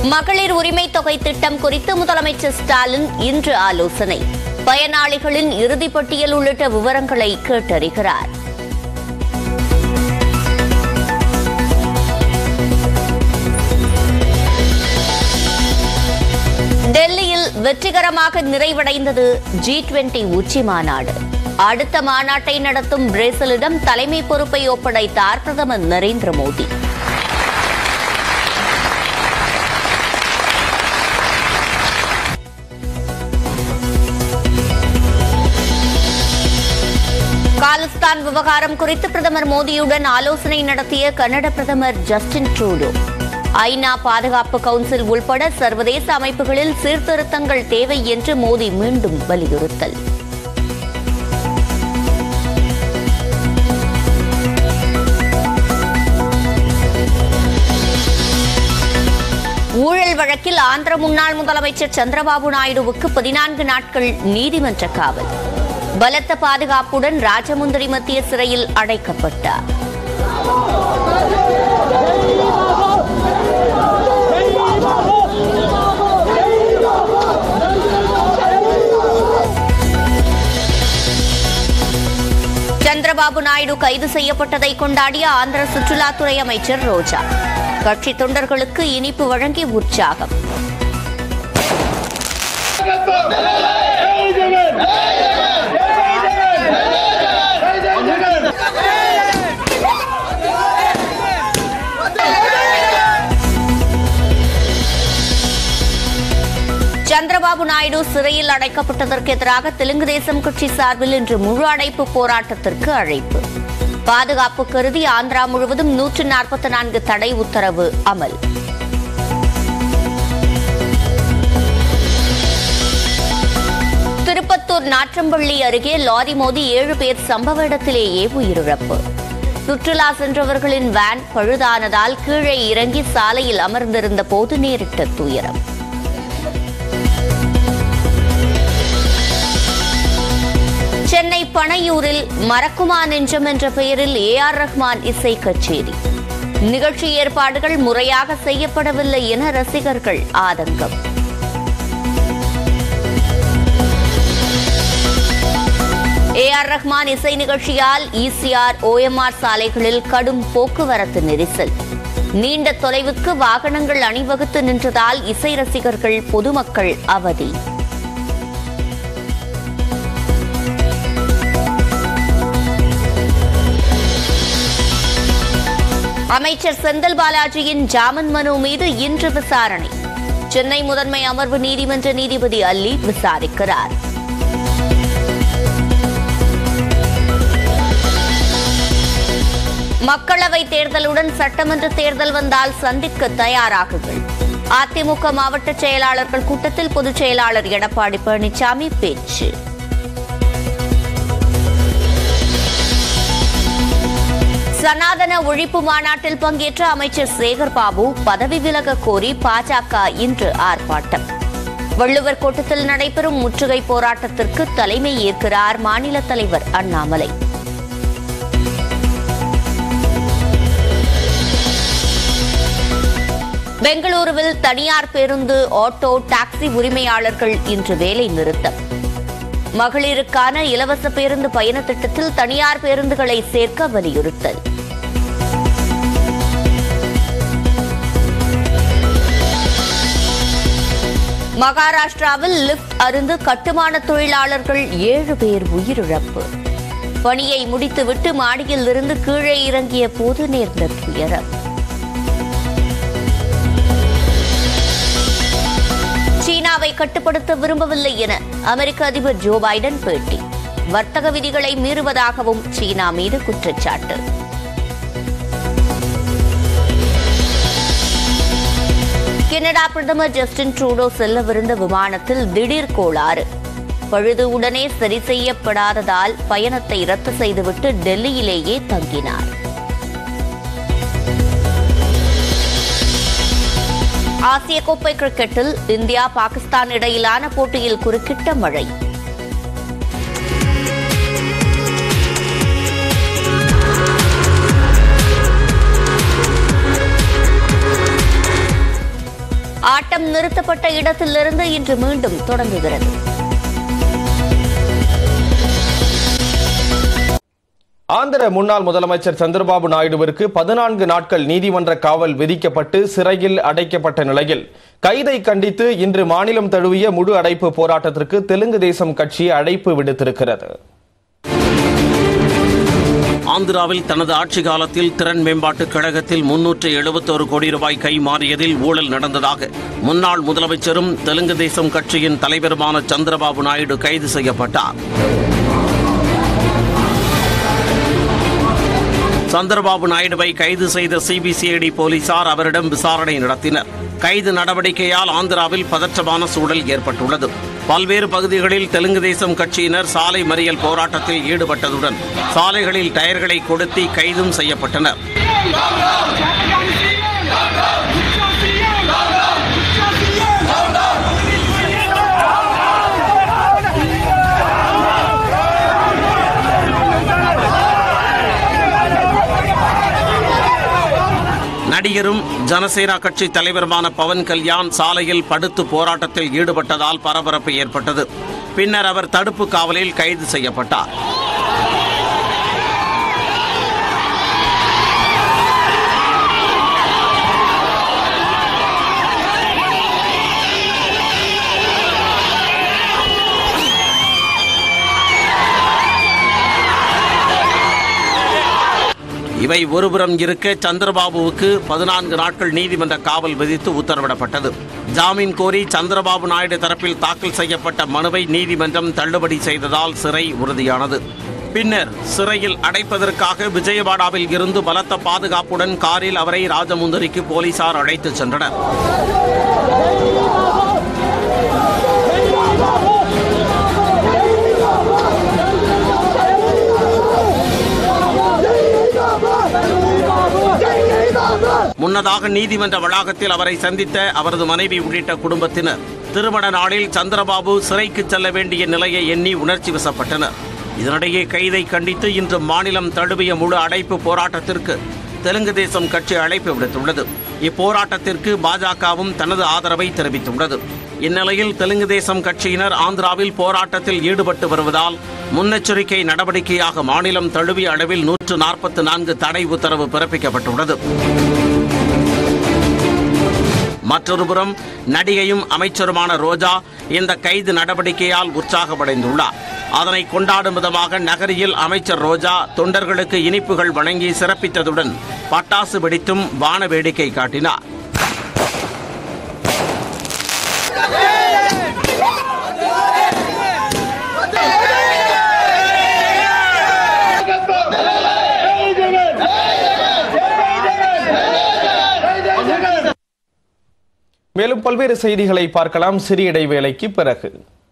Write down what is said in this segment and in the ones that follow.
மகளிர் உரிமை தொகை திட்டம் குறித்து முதலமைச்சர் ஸ்டாலின் இன்று ஆலோசனை பயனாளிகளின் இறுதிப் பட்டியல் உள்ளிட்ட விவரங்களை கேட்டறிகிறார் டெல்லியில் வெற்றிகரமாக நிறைவடைந்தது ஜி டுவெண்டி உச்சி மாநாடு அடுத்த மாநாட்டை நடத்தும் பிரேசிலிடம் தலைமை பொறுப்பை ஒப்படைத்தார் பிரதமர் நரேந்திர மோடி காலிஸ்தான் விவகாரம் குறித்து பிரதமர் மோடியுடன் ஆலோசனை நடத்திய கன்னட பிரதமர் ஜஸ்டின் ட்ரூடோ ஐநா பாதுகாப்பு கவுன்சில் உள்பட சர்வதேச அமைப்புகளில் சீர்திருத்தங்கள் தேவை என்று மோடி மீண்டும் வலியுறுத்தல் ஊழல் வழக்கில் ஆந்திர முன்னாள் முதலமைச்சர் சந்திரபாபு நாயுடுவுக்கு பதினான்கு நாட்கள் நீதிமன்ற காவல் பலத்த பாதுகாப்புடன் ராஜமுந்திரி மத்திய சிறையில் அடைக்கப்பட்டார் சந்திரபாபு நாயுடு கைது செய்யப்பட்டதை கொண்டாடிய ஆந்திர சுற்றுலாத்துறை அமைச்சர் ரோஜா கட்சி தொண்டர்களுக்கு இனிப்பு வழங்கி உற்சாகம் சந்திரபாபு நாயுடு சிறையில் அடைக்கப்பட்டதற்கு எதிராக தெலுங்கு தேசம் கட்சி சார்பில் இன்று முழு அடைப்பு போராட்டத்திற்கு அழைப்பு பாதுகாப்பு கருதி ஆந்திரா முழுவதும் நூற்று நாற்பத்தி நான்கு தடை உத்தரவு அமல் திருப்பத்தூர் நாற்றம்பள்ளி அருகே லாரி மோதி ஏழு பேர் சம்பவ இடத்திலேயே உயிரிழப்பு சுற்றுலா சென்றவர்களின் வேன் பழுதானதால் கீழே இறங்கி சாலையில் அமர்ந்திருந்த போது நேரிட்ட துயரம் சென்னை பனையூரில் மறக்குமா நெஞ்சம் என்ற பெயரில் ஏ ஆர் ரஹ்மான் இசை கச்சேரி நிகழ்ச்சி ஏற்பாடுகள் முறையாக செய்யப்படவில்லை என ரசிகர்கள் ஆதங்கம் ஏ ஆர் ரஹ்மான் இசை நிகழ்ச்சியால் இசிஆர் ஓஎம்ஆர் சாலைகளில் கடும் போக்குவரத்து நெரிசல் நீண்ட தொலைவுக்கு வாகனங்கள் அணிவகுத்து நின்றதால் இசை ரசிகர்கள் பொதுமக்கள் அவதி அமைச்சர் செந்தில் பாலாஜியின் ஜாமீன் மனு மீது இன்று விசாரணை சென்னை முதன்மை அமர்வு நீதிமன்ற நீதிபதி அல்லி விசாரிக்கிறார் மக்களவை தேர்தலுடன் சட்டமன்ற தேர்தல் வந்தால் சந்திக்க தயாராகுங்கள் அதிமுக மாவட்ட செயலாளர்கள் கூட்டத்தில் பொதுச் செயலாளர் எடப்பாடி பழனிசாமி பேச்சு சனாதன ஒழிப்பு மாநாட்டில் பங்கேற்ற அமைச்சர் சேகர் பாபு பதவி விலக கோரி பாஜக இன்று ஆர்ப்பாட்டம் வள்ளுவர் கோட்டத்தில் நடைபெறும் முற்றுகை போராட்டத்திற்கு தலைமை ஏற்கிறார் மாநில தலைவர் அண்ணாமலை பெங்களூருவில் தனியார் பேருந்து ஆட்டோ டாக்ஸி உரிமையாளர்கள் இன்று வேலை நிறுத்தம் மகளிருக்கான இலவச பேருந்து பயண திட்டத்தில் தனியார் பேருந்துகளை சேர்க்க வலியுறுத்தல் மகாராஷ்டிராவில் லிப்ட் அருந்து கட்டுமான தொழிலாளர்கள் ஏழு பேர் உயிரிழப்பு பணியை முடித்துவிட்டு மாடியில் இருந்து கீழே இறங்கிய போது நேர்ந்த துயரம் சீனாவை கட்டுப்படுத்த விரும்பவில்லை என அமெரிக்க அதிபர் ஜோ பைடன் பேட்டி வர்த்தக விதிகளை மீறுவதாகவும் சீனா மீது குற்றச்சாட்டு கனடா பிரதமர் ஜஸ்டின் ட்ரூடோ செல்லவிருந்த விமானத்தில் திடீர் கோளாறு பழுது உடனே சரி செய்யப்படாததால் பயணத்தை ரத்து செய்துவிட்டு டெல்லியிலேயே தங்கினார் ஆசிய கோப்பை கிரிக்கெட்டில் இந்தியா பாகிஸ்தான் இடையிலான போட்டியில் குறுக்கிட்ட மழை போராட்டம் நிறுத்தப்பட்ட இடத்திலிருந்து இன்று மீண்டும் தொடங்குகிறது ஆந்திர முன்னாள் முதலமைச்சர் சந்திரபாபு நாயுடுவிற்கு பதினான்கு நாட்கள் நீதிமன்ற காவல் விதிக்கப்பட்டு சிறையில் அடைக்கப்பட்ட நிலையில் கைதை கண்டித்து இன்று மாநிலம் தழுவிய முழு அடைப்பு போராட்டத்திற்கு தெலுங்கு தேசம் கட்சி அழைப்பு விடுத்திருக்கிறது ஆந்திராவில் தனது ஆட்சி காலத்தில் திறன் மேம்பாட்டுக் கழகத்தில் முன்னூற்று எழுபத்தோரு கோடி ரூபாய் கை மாறியதில் ஊழல் நடந்ததாக முன்னாள் முதலமைச்சரும் தெலுங்கு தேசம் கட்சியின் தலைவருமான சந்திரபாபு நாயுடு கைது செய்யப்பட்டார் சந்திரபாபு நாயுடுவை கைது செய்த சிபிசிஐடி போலீசார் அவரிடம் விசாரணை நடத்தினர் கைது நடவடிக்கையால் ஆந்திராவில் பதற்றமான சூழல் ஏற்பட்டுள்ளது பல்வேறு பகுதிகளில் தெலுங்கு தேசம் கட்சியினர் சாலை மறியல் போராட்டத்தில் ஈடுபட்டதுடன் சாலைகளில் டயர்களை கொளுத்தி கைதும் செய்யப்பட்டனர் நடிகரும் ஜனசேனா கட்சி தலைவருமான பவன் கல்யாண் சாலையில் படுத்து போராட்டத்தில் ஈடுபட்டதால் பரபரப்பு ஏற்பட்டது பின்னர் அவர் தடுப்பு காவலில் கைது செய்யப்பட்டார் இவை ஒருபுறம் இருக்க சந்திரபாபுவுக்கு பதினான்கு நாட்கள் நீதிமன்ற காவல் விதித்து உத்தரவிடப்பட்டது ஜாமீன் கோரி சந்திரபாபு நாயுடு தரப்பில் தாக்கல் செய்யப்பட்ட மனுவை நீதிமன்றம் தள்ளுபடி செய்ததால் சிறை உறுதியானது பின்னர் சிறையில் அடைப்பதற்காக விஜயவாடாவில் இருந்து பலத்த பாதுகாப்புடன் காரில் அவரை ராஜமுந்தரிக்கு போலீசார் அழைத்துச் சென்றனர் முன்னதாக நீதிமன்ற வளாகத்தில் அவரை சந்தித்த அவரது மனைவி உள்ளிட்ட குடும்பத்தினர் திருமண நாளில் சந்திரபாபு சிறைக்கு செல்ல வேண்டிய நிலையை எண்ணி உணர்ச்சி வசப்பட்டனர் இதனிடையே கைதை கண்டித்து இன்று மாநிலம் தழுவிய முழு அடைப்பு போராட்டத்திற்கு தெலுங்கு தேசம் கட்சி அழைப்பு விடுத்துள்ளது இப்போராட்டத்திற்கு பாஜகவும் தனது ஆதரவை தெரிவித்துள்ளது இந்நிலையில் தெலுங்கு தேசம் கட்சியினர் ஆந்திராவில் போராட்டத்தில் ஈடுபட்டு வருவதால் முன்னெச்சரிக்கை நடவடிக்கையாக மாநிலம் தழுவிய அளவில் நூற்று நாற்பத்தி நான்கு தடை உத்தரவு பிறப்பிக்கப்பட்டுள்ளது மற்றொருபுறம் நடிகையும் அமைச்சருமான ரோஜா இந்த கைது நடவடிக்கையால் உற்சாகமடைந்துள்ளார் அதனை கொண்டாடும் விதமாக நகரில் அமைச்சர் ரோஜா தொண்டர்களுக்கு இனிப்புகள் வழங்கி சிறப்பித்ததுடன் பட்டாசு வெடித்தும் வான வேடிக்கை காட்டினார் மேலும் பல்வேறு செய்திகளை பார்க்கலாம் சிறிய இடைவேளைக்கு பிறகு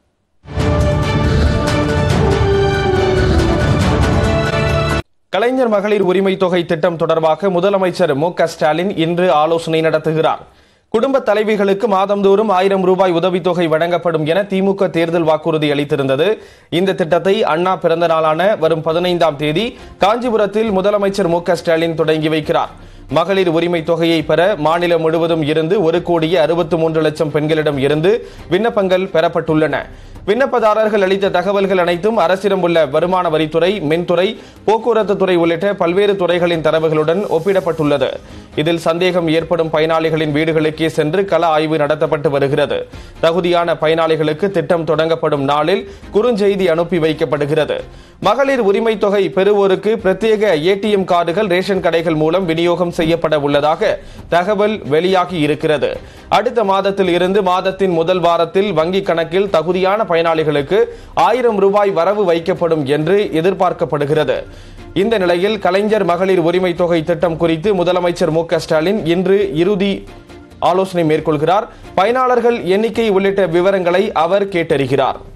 கலைஞர் மகளிர் உரிமை தொகை திட்டம் தொடர்பாக முதலமைச்சர் மு க ஸ்டாலின் இன்று ஆலோசனை நடத்துகிறார் குடும்ப தலைவிகளுக்கு மாதந்தோறும் ஆயிரம் ரூபாய் உதவித்தொகை வழங்கப்படும் என திமுக தேர்தல் வாக்குறுதி அளித்திருந்தது இந்த திட்டத்தை அண்ணா பிறந்த நாளான வரும் பதினைந்தாம் தேதி காஞ்சிபுரத்தில் முதலமைச்சர் மு க ஸ்டாலின் தொடங்கி வைக்கிறார் மகளிர் உரிமை தொகையை பெற மாநிலம் முழுவதும் இருந்து ஒரு கோடியே அறுபத்து மூன்று லட்சம் பெண்களிடம் இருந்து விண்ணப்பங்கள் பெறப்பட்டுள்ளன விண்ணப்பதாரர்கள் அளித்த தகவல்கள் அனைத்தும் அரசிடம் உள்ள வருமான வரித்துறை மின்துறை போக்குவரத்து துறை உள்ளிட்ட பல்வேறு துறைகளின் தரவுகளுடன் ஒப்பிடப்பட்டுள்ளது இதில் சந்தேகம் ஏற்படும் பயனாளிகளின் வீடுகளுக்கே சென்று கள ஆய்வு நடத்தப்பட்டு வருகிறது தகுதியான பயனாளிகளுக்கு திட்டம் தொடங்கப்படும் நாளில் குறுஞ்செய்தி அனுப்பி வைக்கப்படுகிறது மகளிர் உரிமை தொகை பெறுவோருக்கு பிரத்யேக ஏடிஎம் கார்டுகள் ரேஷன் கடைகள் மூலம் விநியோகம் செய்யப்பட உள்ளதாக தகவல் வெளியாகி இருக்கிறது அடுத்த மாதத்தில் இருந்து மாதத்தின் முதல் வாரத்தில் வங்கி கணக்கில் தகுதியான பயனாளிகளுக்கு ஆயிரம் ரூபாய் வரவு வைக்கப்படும் என்று எதிர்பார்க்கப்படுகிறது இந்த நிலையில் கலைஞர் மகளிர் உரிமை தொகை திட்டம் குறித்து முதலமைச்சர் மு க ஸ்டாலின் இன்று இறுதி ஆலோசனை மேற்கொள்கிறார் பயனாளர்கள் எண்ணிக்கை உள்ளிட்ட விவரங்களை அவர் கேட்டறிகிறார்